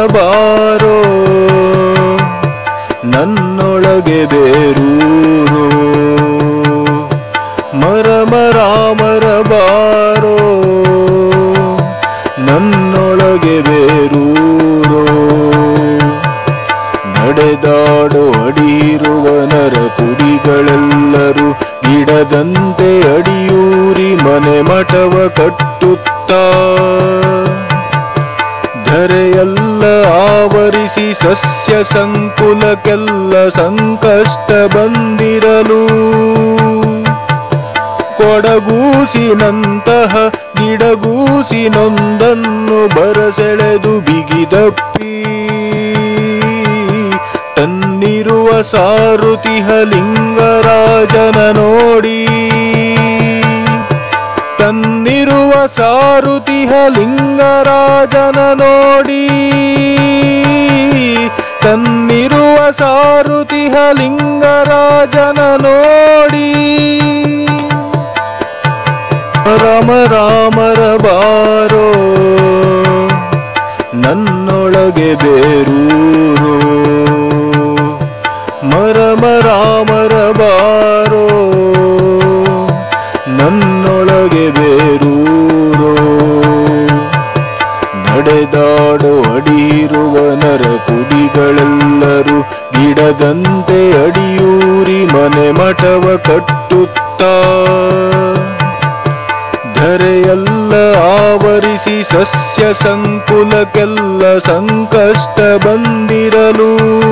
ಬಾರೋ ನನ್ನೊಳಗೆ ಬೇರೂರೋ ಮರ ಮರ ಮರ ಬಾರೋ ನನ್ನೊಳಗೆ ಬೇರೂರೋ ನಡೆದಾಡೋ ಅಡಿಯಿರುವ ನರ ಕುಡಿಗಳೆಲ್ಲರೂ ಗಿಡದಂತೆ ಅಡಿಯೂರಿ ಮನೆ ಮಠವ ಕಟ್ಟುತ್ತಾ ಧರೆಯೆಲ್ಲ ಆವರಿಸಿ ಸಸ್ಯ ಸಂಕುಲಕ್ಕೆಲ್ಲ ಸಂಕಷ್ಟ ಬಂದಿರಲು ಕೊಡಗೂಸಿನಂತಹ ಗಿಡಗೂಸಿನೊಂದನ್ನು ಬರಸೆಳೆದು ಬಿಗಿದಪ್ಪಿ ತನ್ನಿರುವ ಸಾರುತಿಹ ಲಿಂಗರಾಜನ ನೋಡಿ ತನ್ನಿರುವ ಸಾರುತಿಹ ಲಿಂಗರಾಜನ ನೋಡಿ ತನ್ನಿರುವ ಸಾರುತಿಹ ಲಿಂಗರಾಜನ ನೋಡಿ ರಾಮ ರಾಮರ ಬಾರೋ ನನ್ನೊಳಗೆ ಬೇರೂರೋ ಮರ ಮರ ಮರ ಬಾರೋ ನನ್ನೊಳಗೆ ಬೇರೂರೋ ನಡೆದಾಡೋ ಅಡಿಯಿರುವ ನರ ಕುಡಿಗಳೆಲ್ಲರೂ ಗಿಡದಂತೆ ಅಡಿಯೂರಿ ಮನೆ ಮಠವ ಕಟ್ಟುತ್ತಾ ಧರೆಯೆಲ್ಲ ಆವರಿಸಿ ಸಸ್ಯ ಸಂಕುಲಕ್ಕೆಲ್ಲ ಸಂಕಷ್ಟ ಬಂದಿರಲು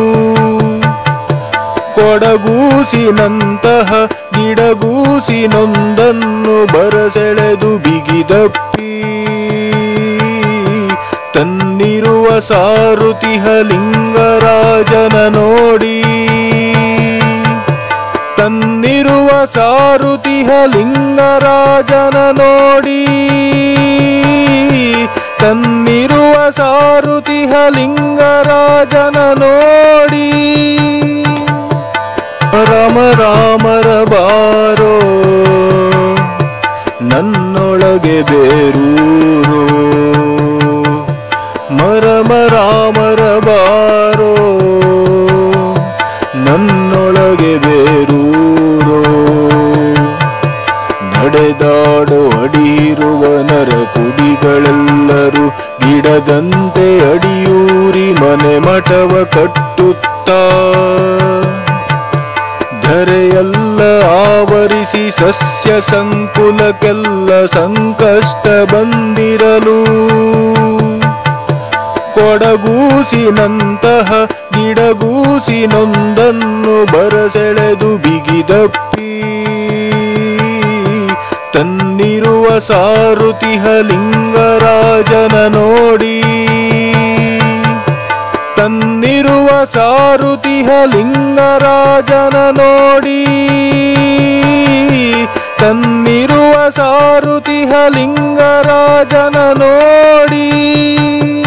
ಕೊಡಗೂಸಿನಂತಹ ಗಿಡಗೂಸಿನೊಂದನ್ನು ಬರಸೆಳೆದು ಬಿಗಿದಪ್ಪಿ ತನ್ನಿರುವ ಸಾರುತಿಹ ಲಿಂಗರಾಜನ ನೋಡಿ ತನ್ನಿರುವ ಸಾರುತಿಹ ಲಿಂಗರಾಜನ ನೋಡಿ ತನ್ನಿರುವ る ರುವ ಸಾರುತಿಹ ಲಿಂಗರಾಜನ ನೋಡಿ ತನ್ನಿರುವ ಸಾರುತಿಹ ಲಿಂಗರಾಜನ ನೋಡಿ ತನ್ನಿರುವ ಸಾರುತಿಹ ಲಿಂಗರಾಜನ ನೋಡಿ ತನ್ನಿರುವ ಸಾರುತಿಹ ಲಿಂಗರಾಜನ ನೋಡಿ ತನ್ನಿರುವ ಸಾರುತಿಹ ಲಿಂಗರಾಜನ ನೋಡಿ ತನ್ನಿರುವ ಸಾರುತಿಹ ಲಿಂಗರಾಜನ ನೋಡಿ ತನ್ನಿರುವ ಸಾರುತಿಹ ಲಿಂಗರಾಜನ ನೋಡಿ ತನ್ನಿರುವ ಸಾರುತಿಹ ಲಿಂಗರಾಜನ ನೋಡಿ ರಾಮ ರಾಮರ ಬಾರೋ ನನ್ನೊಳಗೆ ಬೇರೂರೋ ಮರ ಮರ ಮರ ಬಾರೋ ನನ್ನೊಳಗೆ ಬೇರೂರೋ ನಡೆದಾಡೋ ಅಡಿಯಿರುವ ನರ ಕುಡಿಗಳೆಲ್ಲರೂ ಗಿಡದಂತೆ ಅಡಿಯೂರಿ ಮನೆ ಮಠವ ಕಟ್ಟುತ್ತಾ ಧರೆಯೆಲ್ಲ ಆವರಿಸಿ ಸಸ್ಯ ಸಂಕುಲಕ್ಕೆಲ್ಲ ಸಂಕಷ್ಟ ಬಂದಿರಲು ಕೊಡಗೂಸಿನಂತಹ ಗಿಡಗೂಸಿನೊಂದನ್ನು ಬರಸೆಳೆದು ಬಿಗಿದಪ್ಪಿ ತನ್ನಿರುವ ಸಾರುತಿಹ ಲಿಂಗರಾಜನ ನೋಡಿ ತನ್ನಿರುವ ಸಾರುತಿಹ ಲಿಂಗರಾಜನ ನೋಡಿ ತನ್ನಿರುವ ಸಾರುತಿಹ ಲಿಂಗರಾಜನ ನೋಡಿ